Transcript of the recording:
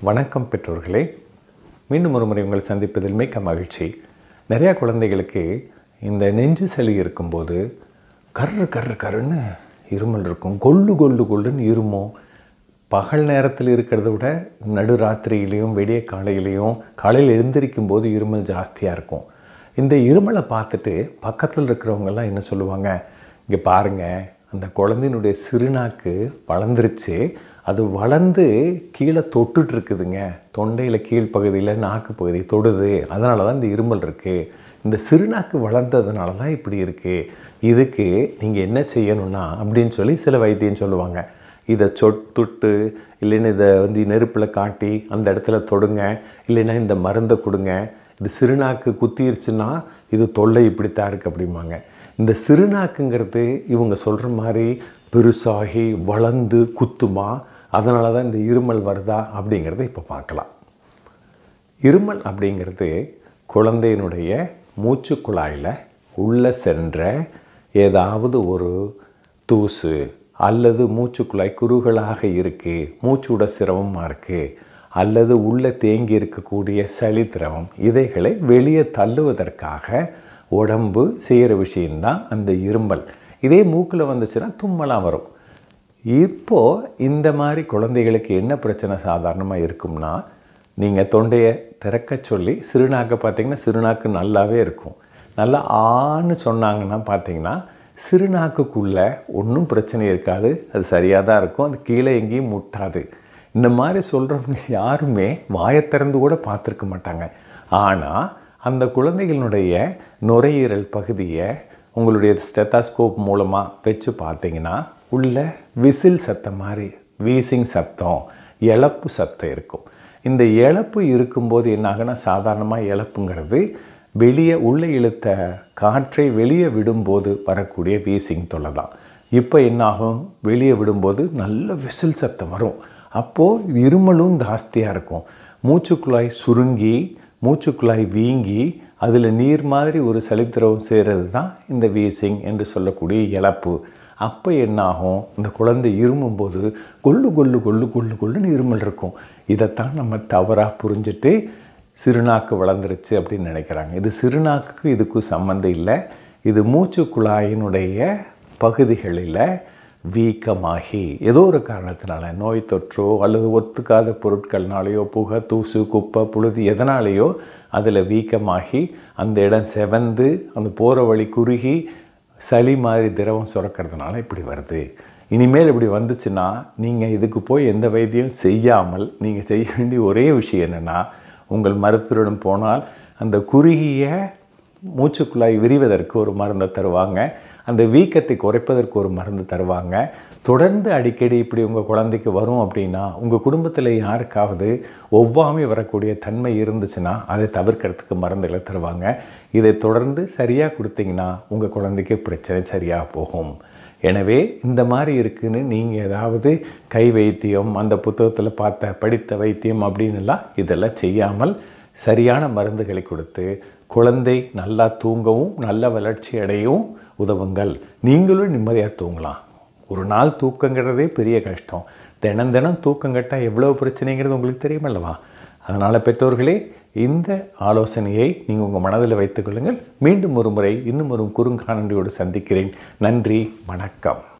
வணக்கம் பெற்றோர்களே மீண்டும் ஒரு முறை உங்களை சந்திப்பதில் மிக்க மகிழ்ச்சி நிறையா குழந்தைகளுக்கு இந்த நெஞ்சு சளி இருக்கும்போது கர்ரு கர்ரு கருன்னு இருமல் இருக்கும் கொள்ளு கொள்ளு கொள்ளுன்னு இருமும் பகல் நேரத்தில் இருக்கிறத விட நடு ராத்திரியிலையும் விடிய காலையிலையும் காலையில் எழுந்திரிக்கும் போது இருமல் ஜாஸ்தியாக இருக்கும் இந்த இருமலை பார்த்துட்டு பக்கத்தில் இருக்கிறவங்கெல்லாம் என்ன சொல்லுவாங்க இங்கே பாருங்கள் அந்த குழந்தையினுடைய சிறுநாக்கு வளர்ந்துருச்சு அது வளர்ந்து கீழே தொட்டுட்டு இருக்குதுங்க தொண்டையில் கீழ்ப்பகுதியில் நாக்கு பகுதி தொடுது அதனால தான் இந்த இருமல் இருக்குது இந்த சிறுநாக்கு வளர்ந்ததுனால தான் இப்படி இருக்குது இதுக்கு நீங்கள் என்ன செய்யணும்னா அப்படின்னு சொல்லி சில வைத்தியம் சொல்லுவாங்க இதை சொட்டுட்டு இல்லைன்னா இதை வந்து நெருப்பில் காட்டி அந்த இடத்துல தொடுங்க இல்லைன்னா இந்த மருந்தை கொடுங்க இது சிறுநாக்கு குத்திருச்சுன்னா இது தொல்லை இப்படித்தான் இருக்குது அப்படிம்பாங்க இந்த சிறுநாக்குங்கிறது இவங்க சொல்கிற மாதிரி பெருசாகி வளர்ந்து குத்துமா அதனால தான் இந்த இருமல் வருதா அப்படிங்கிறத இப்போ பார்க்கலாம் இருமல் அப்படிங்கிறது குழந்தையினுடைய மூச்சு குழாயில் உள்ளே சென்ற ஏதாவது ஒரு தூசு அல்லது மூச்சுக்குழாய் குறுகலாக இருக்குது மூச்சு விட சிரமமாக இருக்குது அல்லது உள்ளே தேங்கி இருக்கக்கூடிய சளி திரவம் இதைகளை வெளியே தள்ளுவதற்காக உடம்பு செய்கிற விஷயந்தான் அந்த இரும்பல் இதே மூக்கில் வந்துச்சுன்னா தும்மலாம் வரும் இப்போது இந்த மாதிரி குழந்தைகளுக்கு என்ன பிரச்சனை சாதாரணமாக இருக்கும்னா நீங்கள் தொண்டையை திறக்க சொல்லி சிறுநாக்கை பார்த்தீங்கன்னா சிறுநாக்கு நல்லாவே இருக்கும் நல்லா ஆன்னு சொன்னாங்கன்னா பார்த்தீங்கன்னா சிறுநாக்குக்குள்ளே ஒன்றும் பிரச்சனை இருக்காது அது சரியாக தான் இருக்கும் அது கீழே எங்கேயும் முட்டாது இந்த மாதிரி சொல்கிறவங்க யாருமே வாயை திறந்து கூட பார்த்துருக்க மாட்டாங்க ஆனால் அந்த குழந்தைகளுடைய நுரையீரல் பகுதியை உங்களுடைய ஸ்டெத்தாஸ்கோப் மூலமாக வச்சு பார்த்தீங்கன்னா உள்ள விசில் சத்தம் மாதிரி வீசிங் சத்தம் இழப்பு சத்தம் இருக்கும் இந்த இழப்பு இருக்கும்போது என்னாகனா சாதாரணமாக இழப்புங்கிறது வெளியே உள்ளே இழுத்த காற்றை வெளியே விடும்போது வரக்கூடிய வீசிங் தொல்லை தான் இப்போ என்னாகும் வெளியே விடும்போது நல்ல விசில் சத்தம் வரும் அப்போது இருமலும் ஜாஸ்தியாக இருக்கும் மூச்சுக்குழாய் சுருங்கி மூச்சுக்குழாய் வீங்கி அதில் நீர் மாதிரி ஒரு சளித்திரவம் சேர்றது தான் இந்த வீசிங் என்று சொல்லக்கூடிய இழப்பு அப்போ என்னாகும் இந்த குழந்தை இருமும்போது கொள்ளு கொள்ளு கொள்ளு கொள்ளு கொள்ளுன்னு இருமல் இருக்கும் இதைத்தான் நம்ம தவறாக புரிஞ்சுட்டு சிறுநாக்கு வளர்ந்துருச்சு அப்படின்னு நினைக்கிறாங்க இது சிறுநாக்குக்கு இதுக்கும் சம்மந்தம் இல்லை இது மூச்சு குழாயினுடைய பகுதிகளில் வீக்கமாகி ஏதோ ஒரு காரணத்தினால நோய் தொற்றோ அல்லது ஒத்துக்காத பொருட்கள்னாலேயோ புகை தூசு குப்பை புழுதி எதனாலேயோ அதில் வீக்கமாகி அந்த இடம் செவந்து அந்த போகிற வழி குறுகி சளி மாதிரி திரவம் சுரக்கிறதுனால இப்படி வருது இனிமேல் இப்படி வந்துச்சுன்னா நீங்கள் இதுக்கு போய் எந்த வைத்தியம் செய்யாமல் நீங்கள் செய்ய வேண்டிய ஒரே விஷயம் என்னென்னா உங்கள் மருத்துவரிடம் போனால் அந்த குறுகிய மூச்சுக்குழாய் விரிவதற்கு ஒரு மருந்தை தருவாங்க அந்த வீக்கத்தை குறைப்பதற்கு ஒரு மருந்து தருவாங்க தொடர்ந்து அடிக்கடி இப்படி உங்கள் குழந்தைக்கு வரும் அப்படின்னா உங்கள் குடும்பத்தில் யாருக்காவது ஒவ்வாமை வரக்கூடிய தன்மை இருந்துச்சுன்னா அதை தவிர்க்கிறதுக்கு மருந்துகளை தருவாங்க இதை தொடர்ந்து சரியாக கொடுத்தீங்கன்னா உங்கள் குழந்தைக்கு பிரச்சனை சரியாக போகும் எனவே இந்த மாதிரி இருக்குன்னு நீங்கள் ஏதாவது கை வைத்தியம் அந்த புத்தகத்தில் பார்த்த படித்த வைத்தியம் அப்படின்னுலாம் இதெல்லாம் செய்யாமல் சரியான மருந்துகளை கொடுத்து குழந்தை நல்லா தூங்கவும் நல்ல வளர்ச்சி அடையவும் உதவுங்கள் நீங்களும் நிம்மதியாக தூங்கலாம் ஒரு நாள் தூக்கங்கிறதே பெரிய கஷ்டம் தினம் தினம் தூக்கம் கட்டால் எவ்வளோ பிரச்சனைங்கிறது உங்களுக்கு தெரியுமல்லவா அதனால் பெற்றோர்களே இந்த ஆலோசனையை நீங்கள் உங்கள் மனதில் வைத்துக்கொள்ளுங்கள் மீண்டும் ஒரு முறை இன்னும் ஒரு குறுங்காணொலியோடு சந்திக்கிறேன் நன்றி வணக்கம்